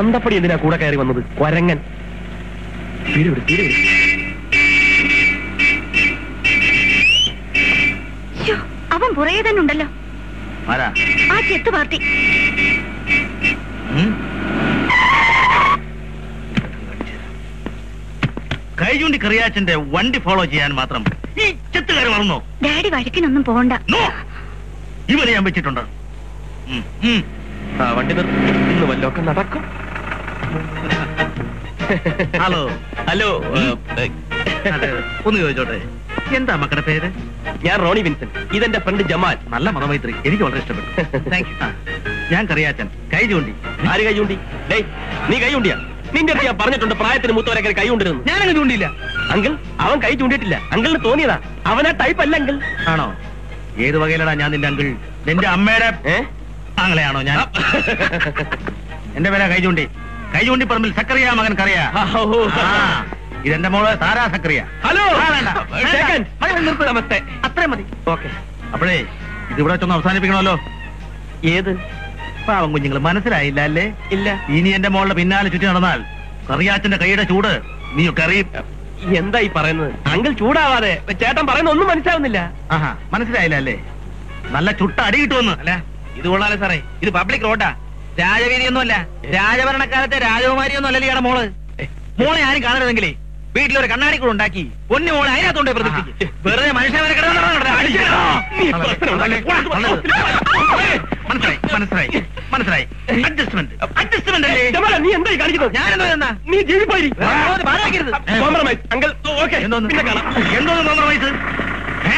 തന്തപ്പടി എന്തിനാ കൂടെ കയറി വന്നത് കൊരങ്ങൻ വീട് വിട് വീട് വിട് ശ്ശോ, അവൻ പുറകെ തന്നെ ഉണ്ടല്ലോ ആരാ ആ ചെത്ത് പാർട്ടി ഉം? കൈചൂണ്ടി കറിയാച്ചന്റെ വണ്ടി ഫോളോ ചെയ്യാൻ മാത്രം ഈ ചെത്തുകാർ വളർന്നോ ഡാഡി വഴക്കിനൊന്നും പോകണ്ട നോ ഇവനെ ഞാൻ വെച്ചിട്ടുണ്ട് ഉം, ഉം. ആ വണ്ടി നിർത്തി ഇന്ന് വല്ലതൊക്കെ നടക്കും ഹലോ ഹലോ ഏ, അതെ, ഒന്ന് ചോദിച്ചോട്ടെ എന്താ മക്കളുടെ പേര് ഞാൻ റോണി വിൻസെന്റ് ഇതെന്റെ ഫ്രണ്ട് ജമാൽ നല്ല മതമൈത്രി എനിക്ക് വളരെ ഇഷ്ടപ്പെട്ടു താങ്ക് യു ഞാൻ കറിയാച്ചൻ കൈ ചൂണ്ടി ആര് കൈ ചൂണ്ടി ഡേയ് നീ കൈ ചൂണ്ടിയാ നിന്റെ അടുത്ത് ഞാൻ പറഞ്ഞിട്ടുണ്ട് പ്രായത്തിന് മൂത്തവരെ കൈ കൊണ്ടിരുന്നു ഞാനങ്ങ് ചൂണ്ടിയില്ല അങ്കിൾ അവൻ കൈ ചൂണ്ടിയിട്ടില്ല അങ്കിളിന് തോന്നിയതാ അവനാ ടൈപ്പ് അല്ല അങ്കിൾ ആണോ ഏത് വകയിലടാ ഞാൻ നിന്റെ അങ്കിൾ നിന്റെ അമ്മയുടെ ഏ ആങ്ങളെയാണോ ഞാൻ എന്റെ പേരാ കൈ ചൂണ്ടി കൈ ചൂണ്ടി പറമ്പിൽ സക്കറിയ മകൻ കറിയാ ആ, ഓ. ആ, ഇതെന്റെ മോള് സാരാ സക്കറിയ ഹലോ ആ, വേണ്ട. സെക്കൻഡ് മതി, മതി, നിർത്ത്. നമസ്തേ അത്രയും മതി ഓക്കെ അപ്പോഴേ ഇത് ഇവിടെ വെച്ചൊന്ന് അവസാനിപ്പിക്കണമല്ലോ ഏത് പാവം കുഞ്ഞുങ്ങൾ മനസ്സിലായില്ല അല്ലേ ഇല്ല ഇനി എന്റെ മോളുടെ പിന്നാലെ ചുറ്റി നടന്നാൽ കറിയാച്ചന്റെ കൈയുടെ ചൂട് നീയൊക്കെ അറിയും എന്താ ഈ പറയുന്നത് അങ്കിൾ ചൂടാവാതെ ചേട്ടൻ പറയുന്ന ഒന്നും മനസ്സിലാവുന്നില്ല ആഹാ മനസ്സിലായില്ല അല്ലേ നല്ല ചുട്ട അടി കിട്ടുമെന്ന് അല്ല ഇത് കൊള്ളാലോ സാറേ ഇത് പബ്ലിക് റോഡാ രാജവീതിയൊന്നുമല്ല രാജഭരണക്കാലത്തെ രാജകുമാരിയൊന്നും അല്ലല്ലോ ഇയാളുടെ മോള് മോളെ ആരും കാണരുതെങ്കിലേ വീട്ടിലൊരു കണ്ണാടി കൂടെ ഉണ്ടാക്കി പൊന്നു മോളെ അതിനകത്തോണ്ടേ പ്രതിഷ്ഠിക്കും വെറുതെ മനുഷ്യനെ മനസ്സിലായി മനസ്സിലായി മനസ്സിലായി അഡ്ജസ്റ്റ്മെന്റ് അഡ്ജസ്റ്റ്മെന്റ് അല്ലേ ജമാല, നീ എന്തായി കാണിക്കുന്നത് ഞാനെന്തോ എന്നാ നീ ജീവിപ്പോയി പാഴാക്കരുത് കോംപ്രമൈസ് അങ്കിൾ ഓക്കെ എന്തോന്ന് പിന്നെ കാണാം എന്തോന്ന് കോംപ്രമൈസ് ഏ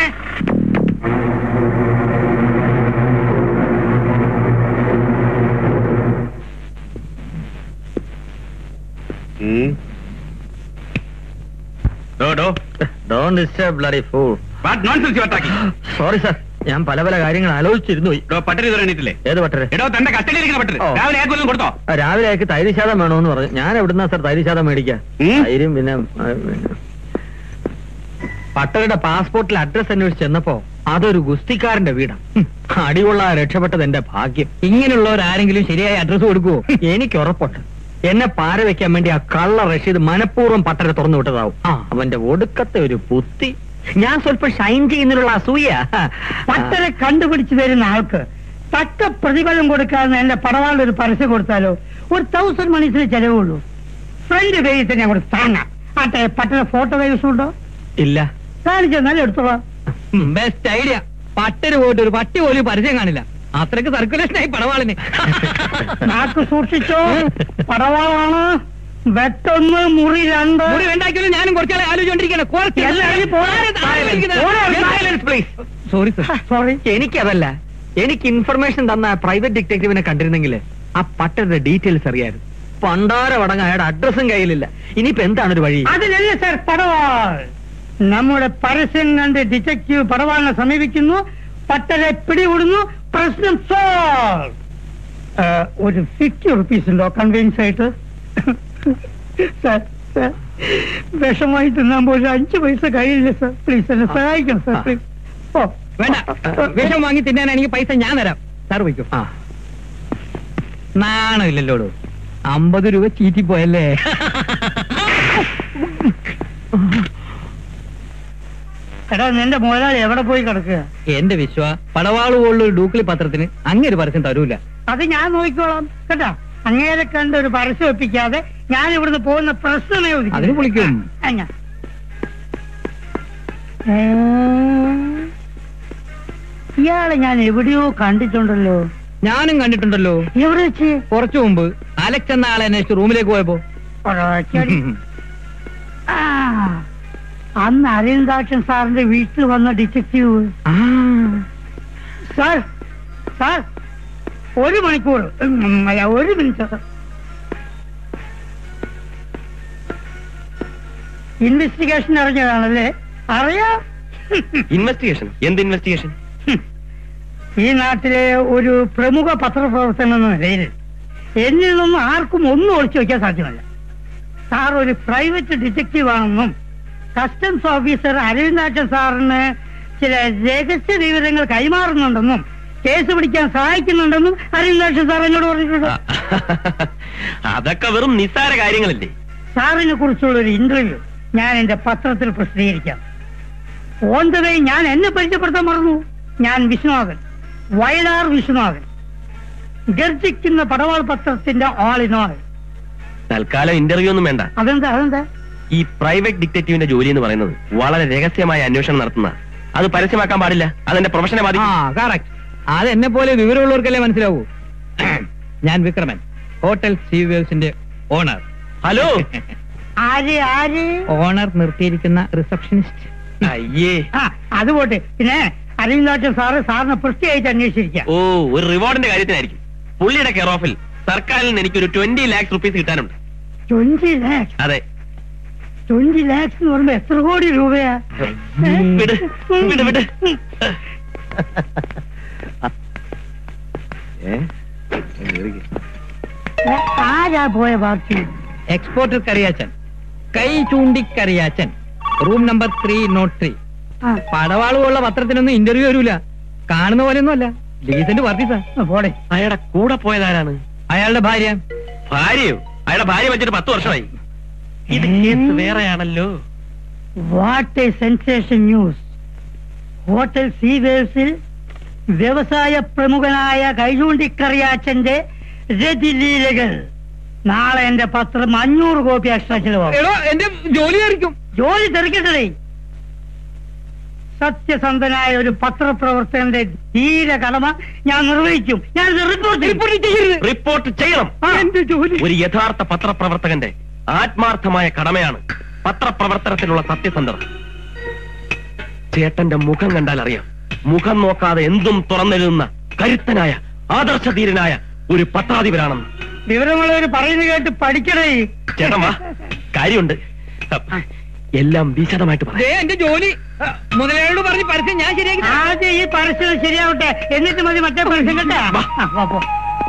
don't disturb bloody fool nonsense വട്ടാക്കി സോറി സർ ഞാൻ പല പല കാര്യങ്ങൾ ആലോചിച്ചിരുന്നു പോയി. പട്ടരി തുറന്നിട്ടില്ലേ ഏത് പട്ടര് എടോ തന്റെ കസ്റ്റഡിയിലിരിക്കുന്ന പട്ടര് ഓ. രാവിലെ ഏതൊന്നും കൊടുത്തോ ആ, രാവിലെ അയക്ക് തൈരിശാദം വേണമെന്ന് പറഞ്ഞു ഞാൻ എവിടുന്നാ സർ തൈരിശാദം മേടിക്കാം ഉം? തൈരും പിന്നെ ആ, പിന്നെ. പട്ടരുടെ പാസ്പോർട്ടിൽ അഡ്രസ് അന്വേഷിച്ച് ചെന്നപ്പോ അതൊരു ഗുസ്തിക്കാരന്റെ വീടാ ഹും, അടികൊള്ള രക്ഷപ്പെട്ടത് എന്റെ ഭാഗ്യം ഇങ്ങനെയുള്ളവരാരെങ്കിലും ശരിയായ അഡ്രസ് കൊടുക്കുവോ എനിക്ക് ഉറപ്പുണ്ട് എന്നെ പാര വെക്കാൻ വേണ്ടി ആ കള്ള റഷീദ് മനഃപൂർവ്വം പട്ടരെ തുറന്നു വിട്ടതാവും ആ അവന്റെ ഒടുക്കത്തെ ഒരു ബുദ്ധി ഞാൻ സ്വല്പം ഷൈൻ ചെയ്യുന്നതിനുള്ള അസൂയ പട്ടരെ കണ്ടുപിടിച്ചു തരുന്ന ആൾക്ക് തക്ക പ്രതിഫലം കൊടുക്കാതെ എന്റെ പടവാളിൽ ഒരു പരസ്യം കൊടുത്താലോ ഒരു തൗസൻഡ് മണീസിന് ചെലവുള്ളൂ ഫ്രണ്ട് പേജിൽ ഞാൻ കൊടുത്ത് താങ്ങാം ആട്ടെ പട്ടര ഫോട്ടോ കൈവശമുണ്ടോ ഇല്ല കാണിച്ചോ നല്ല എടുത്തോളാം ബെസ്റ്റ് ഐഡിയ പട്ടര് പോയിട്ട് ഒരു പട്ടി പോലും പരിചയം കാണില്ല അത്രക്ക് സർക്കുലേഷൻ ആയി പടവാളിന് നാക്ക് സൂക്ഷിച്ചോ പടവാളാണ് വെട്ടൊന്ന് മുറി രണ്ട് മുറി വേണ്ടാക്കിയാലും ഞാനും കുറച്ചാളെ ആലോചിച്ചോണ്ടിരിക്കണം എല്ലാവരും പോരാ. സോറി സർ സോറി എനിക്കതല്ല എനിക്ക് ഇൻഫർമേഷൻ തന്ന പ്രൈവറ്റ് ഡിറ്റക്റ്റീവിനെ കണ്ടിരുന്നെങ്കിൽ ആ പട്ടരുടെ ഡീറ്റെയിൽസ് അറിയായിരുന്നു പണ്ടാര വടങ്ങ അയാളുടെ അഡ്രസ്സും കയ്യിലില്ല ഇനിയിപ്പോ എന്താണ് ഒരു വഴി അതിലല്ല സാർ പടവാൾ നമ്മുടെ പരസ്യം കണ്ട് ഡിറ്റക്റ്റീവ് പടവാളിനെ സമീപിക്കുന്നു പട്ടരെ പിടികൂടുന്നു പ്രശ്നം സോൾവ് ഒരു ഫിഫ്റ്റി റുപ്പീസ് ഉണ്ടോ കൺവീൻസ് ആയിട്ട് സാർ സാർ വിഷമായി തിന്നാൻ ഒരു അഞ്ച് പൈസ കയ്യില്ല സാർ പ്ലീസ് എന്നെ സഹായിക്കണം സാർ പ്ലീസ് ഓ വേണ്ട വിഷം വാങ്ങി തിന്നാൻ എനിക്ക് പൈസ ഞാൻ തരാം സാർ വയ്ക്കും ആ നാണമില്ലല്ലോടോ അമ്പത് രൂപ ചീറ്റിപ്പോയല്ലേ എടാ നിന്റെ മുതലാളി എവിടെ പോയി കിടക്കുക എന്റെ വിശ്വ പടവാള് പോലുള്ള ഒരു ഡൂക്കിളി പത്രത്തിന് അങ്ങനെ പരസ്യം തരൂല അത് ഞാൻ നോക്കിക്കോളാം കേട്ടാ അങ്ങേരെ കണ്ട് ഒരു പരസ്യം ഒപ്പിക്കാതെ ഞാൻ ഇവിടുന്ന് പോകുന്ന പ്രശ്നമേ ഉദിക്കൂ. അതിന് വിളിക്കും. ആ, ഞാൻ. ഏ, ഇയാളെ ഞാൻ എവിടെയോ കണ്ടിട്ടുണ്ടല്ലോ ഞാനും കണ്ടിട്ടുണ്ടല്ലോ എവിടെ വെച്ച് കുറച്ചു മുമ്പ് അലക്സ് എന്ന ആളെ അന്വേഷിച്ച് റൂമിലേക്ക് പോയപ്പോ ഒരൊറ്റയടി. ആ, അന്ന് അരവിന്ദാക്ഷൻ സാറിന്റെ വീട്ടിൽ വന്ന ഡിറ്റക്റ്റീവ് ആ, സാർ സാർ ഒരു മണിക്കൂർ ഉം, അല്ല ഒരു മിനിറ്റ് ഇൻവെസ്റ്റിഗേഷൻ അറിഞ്ഞതാണല്ലേ അറിയാം ഇൻവെസ്റ്റിഗേഷൻ എന്ത് ഇൻവെസ്റ്റിഗേഷൻ ഈ നാട്ടിലെ ഒരു പ്രമുഖ പത്രപ്രവർത്തകൻ എന്ന നിലയിൽ എന്നിൽ നിന്നും ആർക്കും ഒന്നും ഒളിച്ചു വെക്കാൻ സാധ്യമല്ല സാർ ഒരു പ്രൈവറ്റ് ഡിറ്റക്റ്റീവ് ആണെന്നും കസ്റ്റംസ് ഓഫീസർ അരവിന്ദാക്ഷൻ സാറിന് ചില രഹസ്യ വിവരങ്ങൾ കൈമാറുന്നുണ്ടെന്നും കേസ് പിടിക്കാൻ സഹായിക്കുന്നുണ്ടെന്നും അരവിന്ദാക്ഷൻ സാർ എന്നോട് പറഞ്ഞിട്ടുണ്ട് അതൊക്കെ വെറും നിസ്സാര കാര്യങ്ങളല്ലേ സാറിനെ കുറിച്ചുള്ള ഒരു ഇന്റർവ്യൂ ഞാൻ എന്റെ പത്രത്തിൽ പ്രസിദ്ധീകരിക്കാം ഓൺ ദ വേ ഞാൻ എന്നെ പരിചയപ്പെടുത്താൻ മറന്നു ഞാൻ വിശ്വനാഥൻ വയലാർ വിശ്വനാഥൻ ഗർജിക്കുന്ന പടവാൾ പത്രത്തിന്റെ ആൾ ഇൻ ആൾ തൽക്കാലം ഇന്റർവ്യൂ ഒന്നും വേണ്ട അതെന്താ അതെന്താ ഈ പ്രൈവറ്റ് ഡിറ്റക്റ്റീവിന്റെ ജോലി എന്ന് പറയുന്നത് വളരെ രഹസ്യമായ അന്വേഷണം നടത്തുന്ന അത് പരസ്യമാക്കാൻ പാടില്ല അതെന്റെ പ്രൊഫഷനെ ആ ബാധിക്കും കറക്റ്റ് അത് എന്നെ പോലെ വിവരമുള്ളവർക്കല്ലേ മനസ്സിലാവൂ ഞാൻ വിക്രമൻ ഹോട്ടൽ സീവേഴ്സിന്റെ ഓണർ ഹലോ ആര് ആര് ഓണർ നിർത്തിയിരിക്കുന്ന റിസപ്ഷനിസ്റ്റ് അയ്യേ ആ അത് പോട്ടെ പിന്നെ അരവിന്ദാക്ഷൻ സാറ് സാറിനെ പ്രത്യേകിച്ച് അന്വേഷിച്ചിരിക്കാം ഓ ഒരു റിവാർഡിന്റെ കാര്യത്തിനായിരിക്കും പുള്ളിയുടെ കെയർ ഓഫിൽ സർക്കാരിൽ നിന്ന് എനിക്കൊരു ട്വന്റി ലാക്സ് റുപ്പീസ് കിട്ടാനുണ്ട് ട്വന്റി ലാക്സ് അതെ ട്വന്റി ലാക്സ് എന്ന് പറയുമ്പോ എത്ര കോടി രൂപയാ വിട് വിട് വിട് ആരാ പോയ പാർട്ടി എക്സ്പോർട്ടർ കറിയാച്ചൻ കൈ ചൂണ്ടിക്കറിയാച്ചൻ room number three nought three ആ, പടവാളുള്ള പത്രത്തിനൊന്നും ഇന്റർവ്യൂ വരൂല കാണുന്ന പോലെയൊന്നും അല്ല ഡീസന്റ് പാർട്ടി സാർ ആ, പോടെ അയാളുടെ കൂടെ പോയതാരാണ് അയാളുടെ ഭാര്യ ഭാര്യയോ അയാളുടെ ഭാര്യ വെച്ചിട്ട് പത്ത് വർഷമായി ഇത് കേസ് വേറെയാണല്ലോ what a sensation news hotel സീവേഴ്സിൽ വ്യവസായ പ്രമുഖനായ കൈചൂണ്ടിക്കറിയാച്ചന്റെ രതിലീലകൾ നാളെ എന്റെ പത്രം അഞ്ഞൂറ് കോപ്പി എക്സ്ട്രാ ചിലവാകും എടോ എന്റെ ജോലി ആയിരിക്കും ജോലി തെറിക്കട്ടെ സത്യസന്ധനായ ഒരു പത്രപ്രവർത്തകന്റെ ധീര കടമ ഞാൻ നിർവഹിക്കും ഞാൻ ഇത് റിപ്പോർട്ട് റിപ്പോർട്ട് ചെയ്യരുത് റിപ്പോർട്ട് ചെയ്യണം ആ, എന്റെ ജോലി ഒരു യഥാർത്ഥ പത്രപ്രവർത്തകന്റെ ആത്മാർത്ഥമായ കടമയാണ് പത്രപ്രവർത്തനത്തിലുള്ള സത്യസന്ധത ചേട്ടന്റെ മുഖം കണ്ടാൽ അറിയാം മുഖം നോക്കാതെ എന്തും തുറന്നെഴുതുന്ന കരുത്തനായ ആദർശധീരനായ ഒരു പത്രാധിപരാണെന്ന് വിവരമുള്ളവർ പറയുന്നത് കേട്ട് പഠിക്കണേ ചേട്ടൻ വാ കാര്യമുണ്ട് എല്ലാം വിശദമായിട്ട് ദേ പറയാം എന്റെ ജോലി ആ, മുതലാളിയോട് പറഞ്ഞ് പരസ്യം ഞാൻ ശരിയാക്കി തരാം. ആദ്യം ഈ പരസ്യം ശരിയാവട്ടെ എന്നിട്ട് മതി മറ്റേ പരസ്യം കേട്ടാ വാ. ആ, വാ, പോ.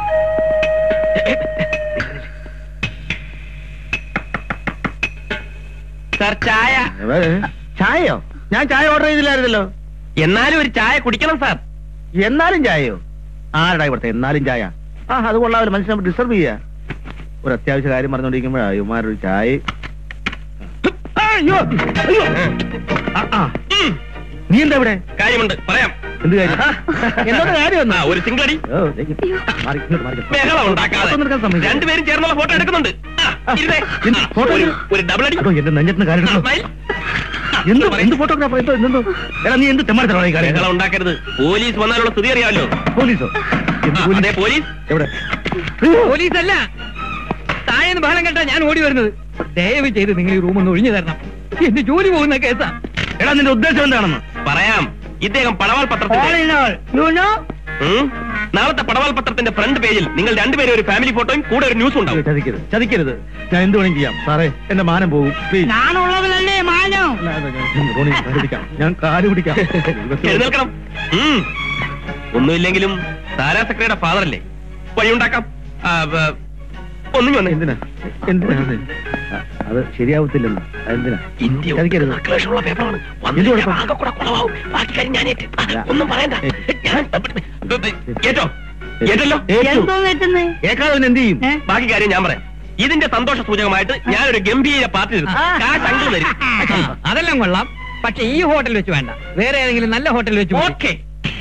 സാർ ചായ ചായയോ ഞാൻ ചായ ഓർഡർ ചെയ്തില്ലായിരുന്നല്ലോ എന്നാലും ഒരു ചായ കുടിക്കണം സാർ എന്നാലും ചായയോ ആരടാ ഇവിടുത്തെ എന്നാലും ചായ ആ അത് കൊള്ളാവില്ല മനുഷ്യൻ ഡിസ്റ്റർബ് ചെയ്യാ ഒരു അത്യാവശ്യ കാര്യം പറഞ്ഞോണ്ടിരിക്കുമ്പോഴാ ഇവന്മാരൊരു ചായ അയ്യോ അയ്യോ ആ, ആ. ഉം, നീ എന്താ ഇവിടെ കാര്യമുണ്ട് പറയാം എന്ത് കാര്യം എന്താണ് കാര്യം ആ, ഒരു സിംഗിളടി ഓ, ദേ, മാറി, ഇങ്ങോട്ട് മാറി. ബഹളം ഉണ്ടാക്കാതെ ഫോട്ടോ എടുക്കാൻ സമ്മതിക്കില്ല. രണ്ടുപേരും ചേർന്നുള്ള ഫോട്ടോ എടുക്കുന്നുണ്ട് ആ, ഇരുന്നേ. എന്ത് ഫോട്ടോ ഒരു- എടുക്കും? ഒരു ഡബിൾ അടി അതോ, എന്റെ നെഞ്ചത്തിന് കാര്യം എടുത്തോ? സ്മൈൽ. എന്ത് എന്ത് ഫോട്ടോഗ്രാഫർ എന്തോ എന്തോ എടാ നീ എന്ത് തെമ്മാടത്തരവാണ് ഈ കാര്യം ബഹളം ഉണ്ടാക്കരുത് പോലീസ് വന്നാലുള്ള സ്ഥിതി അറിയാമല്ലോ പോലീസോ എന്ത് ആ, പോലീസ്? അതെ പോലീസ് എവിടെ പോലീസ് അല്ല താഴേന്ന് ബഹളം കേട്ടാ ഞാൻ ഓടി വരുന്നത് ദയവ് ചെയ്ത് നിങ്ങൾ ഈ റൂം ഒന്ന് ഒഴിഞ്ഞു തരണം എന്റെ ജോലി പോകുന്ന കേസാ എടാ നിന്റെ ഉദ്ദേശം എന്താണെന്ന് പറയാം ഇദ്ദേഹം പടവാൾ All പത്രത്തിന്റെ in all, you know, ഉം, നാളത്തെ പടവാൾ പത്രത്തിന്റെ ഫ്രണ്ട് പേജിൽ നിങ്ങൾ രണ്ടുപേരും ഒരു ഫാമിലി ഫോട്ടോയും കൂടെ ഒരു ന്യൂസ് ഉണ്ടാവും ചതിക്കരുത് ചതിക്കരുത് ഞാൻ എന്ത് വേണമെങ്കിലും ചെയ്യാം സാറേ എന്റെ മാനം പോകും Please. ഞാനുള്ളവനല്ലേ മാനം അല്ല, അല്ല, ഞാൻ- ഞാൻ റോണി കാല് പിടിക്കാം. ഞാൻ കാല് പിടിക്കാം എഴുന്നേൽക്കണം ഉം. ഒന്നുമില്ലെങ്കിലും താരാ സെക്രട്ടറിയുടെ ഫാദർ അല്ലേ വഴിയുണ്ടാക്കാം ആ, ബ- ഒന്നും വന്നേ എന്തിനാ എന്തിനാ അത്? ആ, അത് ശരിയാവത്തില്ലെന്ന് എന്തിനാ ഇന്ത്യ ചതിക്കരുത്. നക്ലേഷുള്ള പേപ്പറാണ് എന്ത് വന്നിട്ട് കുഴപ്പം? ആകെ കൂടെ കുളമാവും ബാക്കി കാര്യം ഞാൻ ഏറ്റു. ആ, അല്ല. ഒന്നും പറയണ്ട ഏ. ഞാൻ ഏറ്റോ ഏറ്റല്ലോ ഏറ്റു. എന്തോ തെറ്റുന്നേ കേൾക്കാതെ അവൻ എന്ത് ചെയ്യും ഏ? ബാക്കി കാര്യം ഞാൻ പറയാം ഇതിന്റെ സന്തോഷ സൂചകമായിട്ട് ഞാനൊരു ഗംഭീര പാർട്ടി നിർത്തും ആ. കാശ് അങ്കിൾ തരും ആ, അതെല്ലാം കൊള്ളാം പക്ഷെ ഈ ഹോട്ടൽ വെച്ച് വേണ്ട വേറെ ഏതെങ്കിലും നല്ല ഹോട്ടൽ വെച്ച് മതി. ഓക്കെ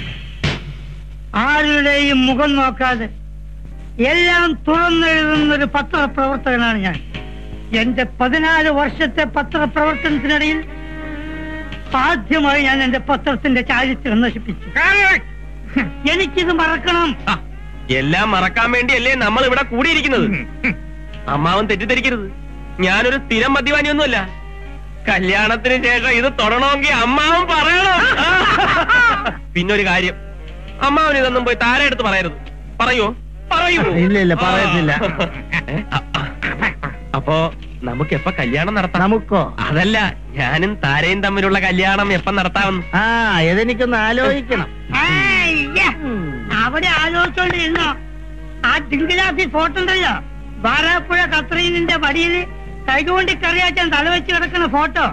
ആരുടെയും മുഖം നോക്കാതെ എല്ലാം തുറന്നെഴുതുന്ന ഒരു പത്രപ്രവർത്തകനാണ് ഞാൻ എന്റെ പതിനാല് വർഷത്തെ പത്രപ്രവർത്തനത്തിനിടയിൽ സാധ്യമായി ഞാൻ എന്റെ പത്രത്തിന്റെ ചാരിത്രം നശിപ്പിച്ചു എനിക്കിത് മറക്കണം ആ, എല്ലാം മറക്കാൻ വേണ്ടിയല്ലേ നമ്മൾ ഇവിടെ കൂടിയിരിക്കുന്നത് അമ്മാവൻ തെറ്റിദ്ധരിക്കരുത് ഞാനൊരു സ്ഥിരം മദ്യപാനിയൊന്നുമല്ല കല്യാണത്തിന് ശേഷം ഇത് തൊടണമെങ്കിൽ അമ്മാവൻ പറയണം പിന്നൊരു കാര്യം അമ്മാവൻ ഇതൊന്നും പോയി താരെ എടുത്ത് പറയരുത് പറയോ പറയൂ ഇല്ല, ഇല്ല, പറയത്തില്ല. ഏ? അ- അ- അപ്പോ നമുക്ക് എപ്പ കല്യാണം നടത്താം നമുക്കോ അതല്ല ഞാനും താരയും തമ്മിലുള്ള കല്യാണം എപ്പം നടത്താമെന്ന് ആ ഇതെനിക്കൊന്ന് ആലോചിക്കണം അയ്യ, അവിടെ ആലോചിച്ചോണ്ടിരുന്നോ ആ തിങ്കളാത്തി ഫോട്ടോ ഉണ്ടല്ലോ വാരാപ്പുഴ കത്രീനിന്റെ വടിയിൽ കൈകൊണ്ട് കറിയാച്ചാൻ തലവെച്ച് കിടക്കുന്ന ഫോട്ടോ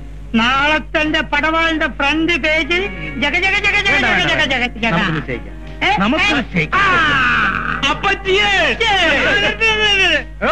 നാളത്തെ പടവാളിന്റെ ഫ്രണ്ട് പേജിൽ ജഗ ജഗ ജഗ ജഗ വേണ്ട, ജഗ വേണ്ട, ജഗ ജഗ വേണ്ട. ജഗ നമുക്ക് നിശ്ചയിക്കാം നമുക്കൊരു shake. അപ്പച്ചിയേ